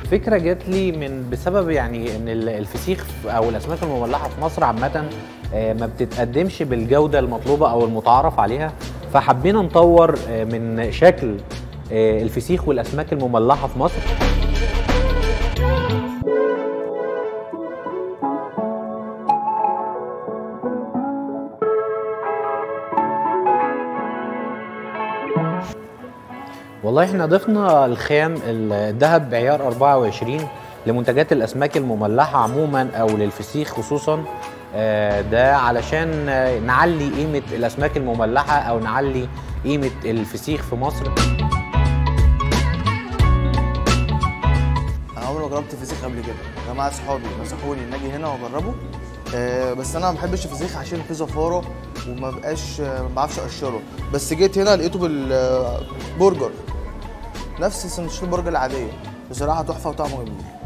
الفكره جات لي من بسبب يعني ان ال- الفسيخ او الاسماك المملحه في مصر عامه آه، ما بتتقدمش بالجوده المطلوبه او المتعارف عليها فحبينا نطور آه، من شكل آه، الفسيخ والاسماك المملحه في مصر والله احنا ضفنا الخام الذهب بعيار 24 لمنتجات الاسماك المملحه عموما او للفسيخ خصوصا آه، ده علشان آه، نعلي قيمه الاسماك المملحه او نعلي قيمه الفسيخ في مصر انا عمري ما جربت فسيخ قبل كده جماعه صحابي نصحوني ان اجي هنا واجربه آه بس انا ما بحبش الفسيخ عشان فيه زفاره وما بقاش آه، ما بعرفش اقشره بس جيت هنا لقيته بالبرجر نفس سندوتشات البرجر العاديه بصراحه تحفه وطعمه جميل